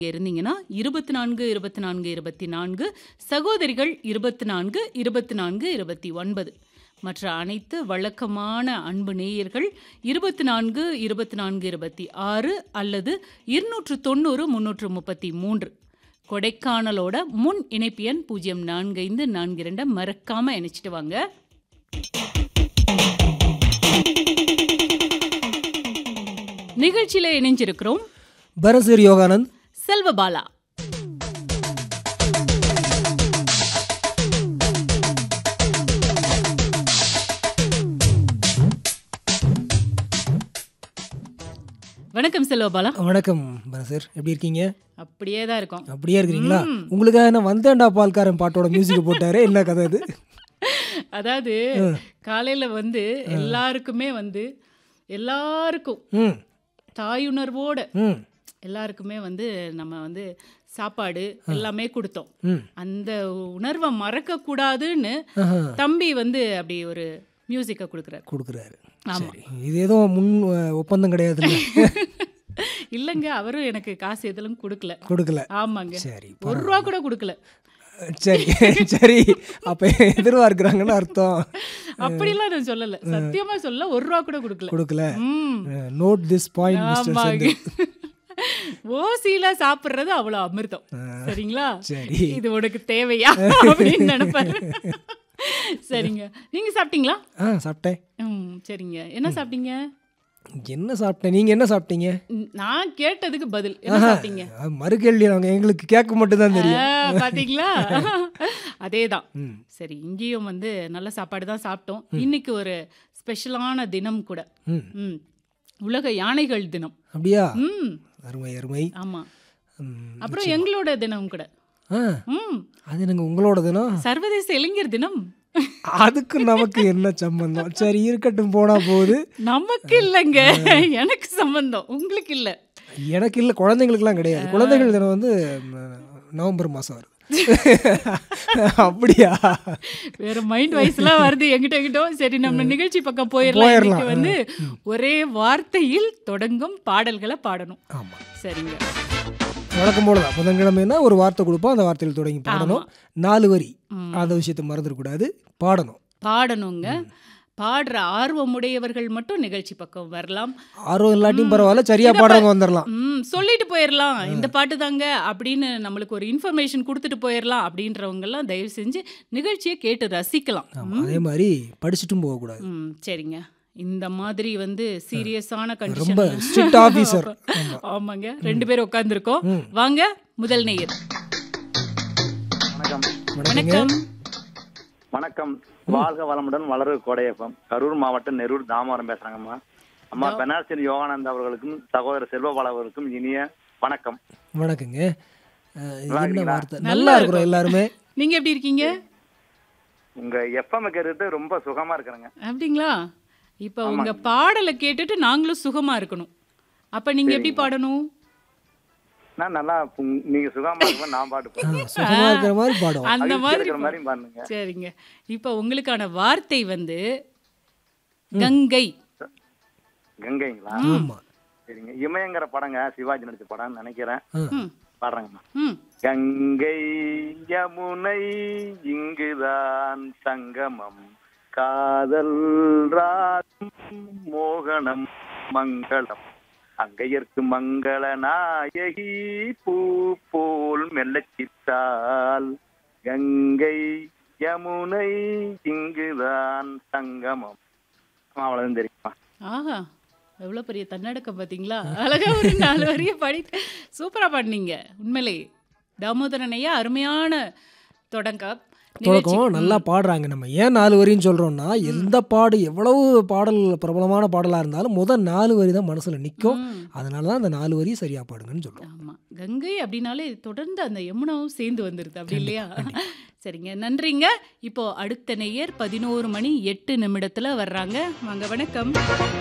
இருந்தீங்கன்னா இருபத்தி நான்கு இருபத்தி நான்கு இருபத்தி நான்கு சகோதரிகள் இருபத்தி நான்கு இருபத்தி நான்கு இருபத்தி ஒன்பது மற்ற அனைத்து வழக்கமான அன்பு நேயர்கள் இருபத்தி நான்கு இருபத்தி நான்கு இருபத்தி ஆறு அல்லது இருநூற்று தொண்ணூறு முன்னூற்று முப்பத்தி மூன்று கொடைக்கானலோட முன் இணைப்பு எண் பூஜ்ஜியம் நான்கு ஐந்து நான்கு இரண்டை மறக்காம இணைச்சிட்டு வாங்க நிகழ்ச்சியில இணைஞ்சிருக்கிறோம் பரசூர் யோகானந்த் செல்வபாலா வணக்கம் செல்வபாலா வணக்கம் பரசர் எப்படி இருக்கீங்க அப்படியே தான் இருக்கும் அப்படியே இருக்கிறீங்களா உங்களுக்காக என்ன வந்தேன்டா பால்காரன் பாட்டோட மியூசிக் போட்டாரு என்ன கதை அது அதாவது காலையில வந்து எல்லாருக்குமே வந்து எல்லாருக்கும் ம் தாயுணர்வோட ம் எல்லாருக்குமே வந்து நம்ம வந்து சாப்பாடு எல்லாமே கொடுத்தோம் ம் அந்த உணர்வை மறக்க கூடாதுன்னு ஆஹா. தம்பி வந்து அப்படி ஒரு மியூசிக்கை கொடுக்குறாரு கொடுக்குறாரு ஆமா. சரி இது ஏதோ முன் அஹ், ஒப்பந்தம் கிடையாதுல்ல இல்லைங்க அவரும் எனக்கு காசு எதிலும் கொடுக்கல கொடுக்கல ஆமாங்க சரி ஒரு ரூபா கூட கொடுக்கல அஹ், சரி சரி அப்ப எதிர்பார்க்குறாங்கன்னு அர்த்தம் அப்படிலாம் நான் சொல்லல சத்தியமா சொல்ல ஒரு ரூபா கூட கொடுக்கல கொடுக்கல ம் நோட் திஸ் பாயிண்ட் மிஸ்டர் ஆமாங்க செந்தில் ஓசியில சாப்பிடுறது அவ்வளவு அமிர்தம் சரிங்களா சரி இது உனக்கு தேவையா அப்படின்னு நினைப்பாரு சரிங்க நீங்க சாப்பிட்டீங்களா ஆ சாப்பிட்டேன் ம் சரிங்க என்ன சாப்பிட்டீங்க என்ன சாப்பிட்டேன் நீங்க என்ன சாப்பிட்டீங்க ம், நான் கேட்டதுக்கு பதில் என்ன சாப்பிட்டீங்க அஹ், மறுகேள்வி நாங்க எங்களுக்கு கேட்க மட்டும் தான் தெரியும் ஆ, பாத்தீங்களா அதேதான் ம். சரி இங்கேயும் வந்து நல்ல சாப்பாடு தான் சாப்பிட்டோம் இன்னைக்கு ஒரு ஸ்பெஷலான தினம் கூட ம் ம் உலக யானைகள் தினம் அப்படியா ம் அருமை அருமை ஆமா ம். அப்புறம் எங்களோட தினம் கூட ஆ ம் அது எனக்கு உங்களோடதுனா சர்வதேச இளைஞர் தினம் அதுக்கு நமக்கு என்ன சம்பந்தம் சரி இருக்கட்டும் போனா போகுது நமக்கு இல்லைங்க எனக்கு சம்பந்தம் உங்களுக்கு இல்ல எனக்கு இல்லை குழந்தைங்களுக்குலாம் கிடையாது குழந்தைகள் தினம் வந்து ம், நவம்பர் மாதம் வருது அப்படியா வேற மைண்ட் வைஸ்லாம் வருது எங்கிட்ட எங்கிட்ட சரி நம்ம நிகழ்ச்சி பக்கம் போயிடலாம் போயிரலாம். இன்னைக்கு வந்து ஒரே வார்த்தையில் தொடங்கும் பாடல்களை பாடணும் ஆமாம் சரிங்க வழக்கம் போல தான் புதன்கிழமைனா ஒரு வார்த்தை கொடுப்போம் அந்த வார்த்தையில் தொடங்கி பாடணும் நாலு வரி அந்த விஷயத்தை மறந்துடக்கூடாது பாடணும் பாடணுங்க பாடுற ஆர்வமுடையவர்கள் மட்டும் நிகழ்ச்சி பக்கம் வரலாம் ஆர்வம் இல்லாட்டியும் பரவாயில்ல சரியா பாடுறவங்க வந்துடலாம் ம் சொல்லிட்டு போயிடலாம் இந்த பாட்டு தாங்க அப்படின்னு நம்மளுக்கு ஒரு இன்ஃபர்மேஷன் கொடுத்துட்டு போயிடலாம் அப்படின்றவங்க எல்லாம் தயவு செஞ்சு நிகழ்ச்சியை கேட்டு ரசிக்கலாம் ஆமா, அதே மாதிரி படிச்சுட்டும் போகக்கூடாது ம் சரிங்க இந்த மாதிரி வந்து சீரியஸான ரொம்ப கண்டிஷன் ஸ்ட்ரிக்ட் ஆஃபீஸர் ஆமாங்க ரெண்டு பேரும் உட்காந்துருக்கோம் வாங்க முதல் நேயர் வணக்கம் வணக்கம் வணக்கம் வாழ்க வளமுடன் வளரு கோடையப்பம் கரூர் மாவட்டம் நெரூர் தாமரம் பேசுறாங்கம்மா அம்மா பெனாசின் யோகானந்த் அவர்களுக்கும் சகோதரர் செல்வபால அவர்களுக்கும் இனிய வணக்கம் வணக்கங்க அஹ், இது நல்லா என்ன இருக்கீங்களா? வார்த்தை நல்லா இருக்கிறோம் எல்லாருமே நீங்க எப்படி இருக்கீங்க உங்க எஃப்எம் கேட்டு ரொம்ப சுகமா இருக்கிறேங்க அப்படிங்களா இப்போ உங்க பாடலை கேட்டுட்டு நாங்களும் சுகமா இருக்கணும் அப்ப நீங்க எப்படி பாடணும் நான் நல்லா உங்க- நீங்க சுகமா இருக்கும் நான் பாட்டு பாடுறேன். சுகமா இருக்கிற மாதிரி பாடும் அந்த மகிழ்ச்சியா மாதிரி இருக்கிற மாதிரி பாருங்க சரிங்க இப்போ உங்களுக்கான வார்த்தை வந்து கங்கை கங்கைங்களா ஆமா சரிங்க இமயங்கிற படங்க சிவாஜி நடிச்ச படம் நினைக்கிறேன் ம் பாடுறேங்கம்மா ம் கங்கை யமுனை இங்குதான் சங்கமம் காதல் ராகம் மோகனம் மங்களம் அங்கையர்க்கு மங்கள நாயகி பூ போல் மெல்லச் சித்தால் கங்கை யமுனை இங்குதான் சங்கமம் அவ்வளவுதான் தெரியுமா ஆஹா எவ்வளோ பெரிய தன்னடக்கம் பார்த்தீங்களா அழகா ஒரு நாலு வரிய பாடி சூப்பராக பாடினீங்க உண்மையிலே தாமோதரன் ஐயா அருமையான தொடங்க தொடக்கம் நல்லா பாடுறாங்க நம்ம ஏன் நாலு வரின்னு சொல்றோம்னா எந்த பாடு எவ்வளவு பாடல் பிரபலமான பாடலா இருந்தாலும் முதல் நாலு வரி தான் மனசுல நிற்கும் அதனால தான் அந்த நாலு வரி சரியா பாடுங்கன்னு சொல்றோம் ஆமா கங்கை அப்படின்னாலே தொடர்ந்து அந்த யமுனாவும் சேர்ந்து வந்துருது அப்படி இல்லையா சரிங்க நன்றிங்க இப்போ அடுத்த நேயர் பதினோரு மணி எட்டு நிமிடத்துல வர்றாங்க வாங்க வணக்கம்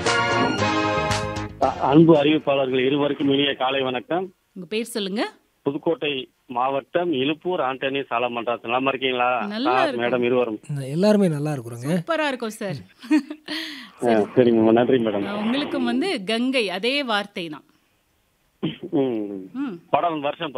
அ- அன்பு அறிவிப்பாளர்கள் இருவருக்கும் இனிய காலை வணக்கம் உங்க பேர் சொல்லுங்க புதுக்கோட்டை மாவட்டம் இலுப்பூர் ஆண்டனி சாலமன்றாஸ் நல்லா இருக்கீங்களா நல்லா சார், இருக்கேன். மேடம் இருவரும் எல்லாருமே நல்லா இருக்கிறோங்க சூப்பரா இருக்கும் சார் ஆ, சரிங்க நன்றி மேடம் உங்களுக்கும் வந்து கங்கை அதே வார்த்தை தான் ம். ம் படம் வருஷம்